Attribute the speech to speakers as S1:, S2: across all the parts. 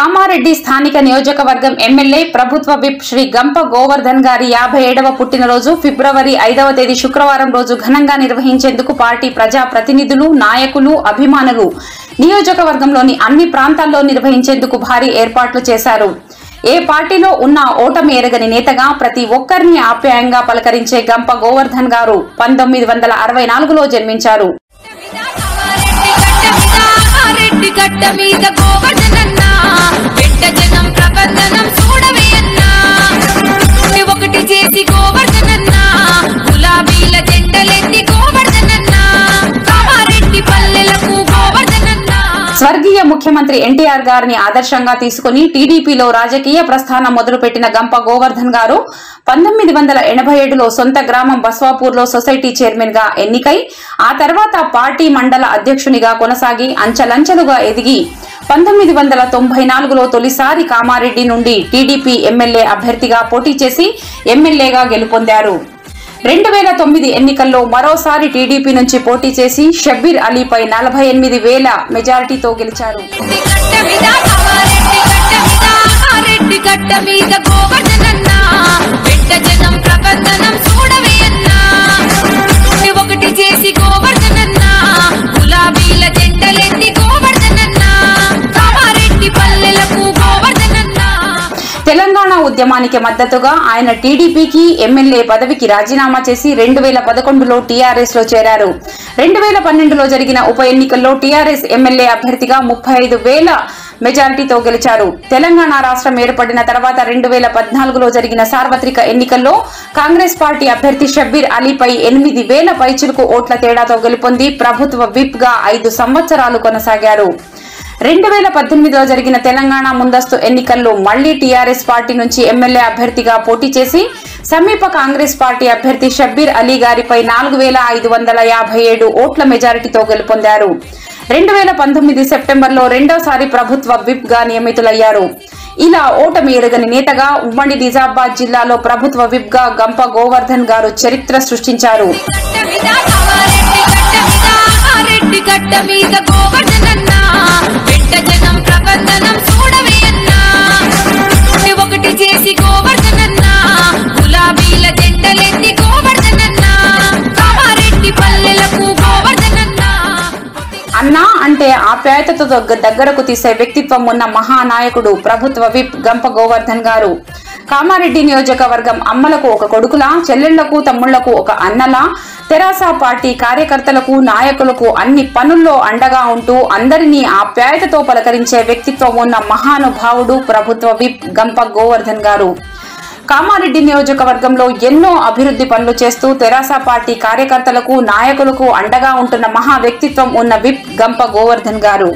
S1: కామారెడ్డి స్థానిక నియోజకవర్గం ఎమ్మెల్యే ప్రభుత్వ విప్ శ్రీ గంప గోవర్ధన్ గారి యాభై ఏడవ పుట్టినరోజు ఫిబ్రవరి ఐదవ తేదీ శుక్రవారం రోజు ఘనంగా నిర్వహించేందుకు పార్టీ ప్రజా ప్రతినిధులు నాయకులు అభిమానులు నియోజకవర్గంలోని అన్ని ప్రాంతాల్లో నిర్వహించేందుకు భారీ ఏర్పాట్లు చేశారు ఏ పార్టీలో ఉన్న ఓటమి ఎరగని నేతగా ప్రతి ఒక్కరిని ఆప్యాయంగా పలకరించే గంప గోవర్ధన్ గారు పంతొమ్మిది వందల అరవై నాలుగులో జన్మించారు
S2: రెడ్డి గడ్డ మీద గోవర్ధనన్నా వెంట జనం ప్రబంధనం చూడవే అన్నా ఒకటి చేసి గోవర్ధనన్నా గులాబీల జెండలెత్తి గోవర్ధనన్నా కామారెడ్డి పల్లెలకు గోవర్ధనన్నా
S1: స్వర్గీయ ముఖ్యమంత్రి ఎన్టీఆర్ గారిని ఆదర్శంగా తీసుకుని టీడీపీలో రాజకీయ ప్రస్థానం మొదలుపెట్టిన గంప గోవర్ధన్ గారు పంతొమ్మిది వందల ఎనభై ఏడులో సొంత గ్రామం బస్వాపూర్లో సొసైటీ చైర్మన్ గా ఎన్నికై ఆ తర్వాత పార్టీ మండల అధ్యక్షునిగా కొనసాగి అంచెలంచెలుగా ఎదిగి పంతొమ్మిది వందల తొంభై నాలుగులో తొలిసారి కామారెడ్డి నుండి టీడీపీ ఎమ్మెల్యే అభ్యర్థిగా పోటీ చేసి ఎమ్మెల్యేగా గెలుపొందారు రెండు వేల తొమ్మిది ఎన్నికల్లో మరోసారి టీడీపీ నుంచి పోటీ చేసి షబ్బీర్ అలీపై నలభై ఎనిమిది వేల మెజారిటీతో గెలిచారు
S2: గడ్డ మీద కామారెడ్డి గడ్డ మీద రెడ్డి గడ్డ మీద గోవర్ధనన్నా వెంట జనం ప్రబంధనం చూడవే అన్నా ఒకటి చేసి గోవర్ధనన్నా గులాబీల జెండలెత్తి గోవర్ధనన్నా కామారెడ్డి పల్లెలకు గోవర్ధనన్నా
S1: తెలంగాణ ఉద్యమానికి మద్దతుగా ఆయన టీడీపీకి ఎమ్మెల్యే పదవికి రాజీనామా చేసి రెండు వేల పదకొండులో టీఆర్ఎస్ లో చేరారు రెండు వేల పన్నెండులో జరిగిన ఉప ఎన్నికల్లో టీఆర్ఎస్ ఎమ్మెల్యే అభ్యర్థిగా ముప్పై ఐదు వేల మెజారిటీతో గెలిచారు తెలంగాణ రాష్ట్రం ఏర్పడిన తర్వాత రెండు వేల పద్నాలుగులో జరిగిన సార్వత్రిక ఎన్నికల్లో కాంగ్రెస్ పార్టీ అభ్యర్థి షబ్బీర్ అలీపై ఎనిమిది వేల పైచులకు ఓట్ల తేడాతో గెలుపొంది ప్రభుత్వ విప్ గా ఐదు సంవత్సరాలు కొనసాగారు రెండు వేల పద్దెనిమిదిలో జరిగిన తెలంగాణ ముందస్తు ఎన్నికల్లో మళ్లీ టీఆర్ఎస్ పార్టీ నుంచి ఎమ్మెల్యే అభ్యర్థిగా పోటీ చేసి సమీప కాంగ్రెస్ పార్టీ అభ్యర్థి షబ్బీర్ అలీ గారిపై నాలుగు వేల ఐదు వందల యాభై ఏడు ఓట్ల మెజారిటీతో గెలుపొందారు రెండు వేల పంతొమ్మిది సెప్టెంబర్లో రెండోసారి ప్రభుత్వ విప్ గా నియమితులయ్యారు ఇలా ఓటమి ఎరగని నేతగా ఉమ్మడి నిజామాబాద్ జిల్లాలో ప్రభుత్వ విప్ గా గంప గోవర్ధన్ గారు చరిత్ర సృష్టించారు
S2: గడ్డ మీద కామారెడ్డి గడ్డ మీద రెడ్డి గడ్డ మీద గోవర్ధనన్నా వెంట జనం ప్రబంధనం చూడవే అన్నా ఒకటి చేసి గోవర్ధనన్నా గులాబీల జెండలెత్తి గోవర్ధనన్నా కామారెడ్డి పల్లెలకు గోవర్ధనన్నా
S1: అన్నా అంటే ఆప్యాయతతో దగ్గ- దగ్గరకు తీసే వ్యక్తిత్వం ఉన్న మహానాయకుడు ప్రభుత్వ విప్ గంప గోవర్ధన్ గారు కామారెడ్డి నియోజకవర్గం అమ్మలకు ఒక కొడుకులా చెల్లెళ్లకు తమ్ముళ్లకు ఒక అన్నలా తెరాస పార్టీ కార్యకర్తలకు నాయకులకు అన్ని పనుల్లో అండగా ఉంటూ అందరినీ ఆప్యాయతతో పలకరించే వ్యక్తిత్వం ఉన్న మహానుభావుడు ప్రభుత్వ విప్ గంప గోవర్ధన్ గారు కామారెడ్డి నియోజకవర్గంలో ఎన్నో అభివృద్ధి పనులు చేస్తూ తెరాస పార్టీ కార్యకర్తలకు నాయకులకు అండగా ఉంటున్న మహా వ్యక్తిత్వం ఉన్న విప్ గంప గోవర్ధన్ గారు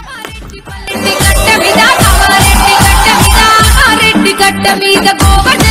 S2: రెడ్డి గడ్డ మీద కామారెడ్డి గడ్డ మీద రెడ్డి గడ్డ మీద గోవర్ధన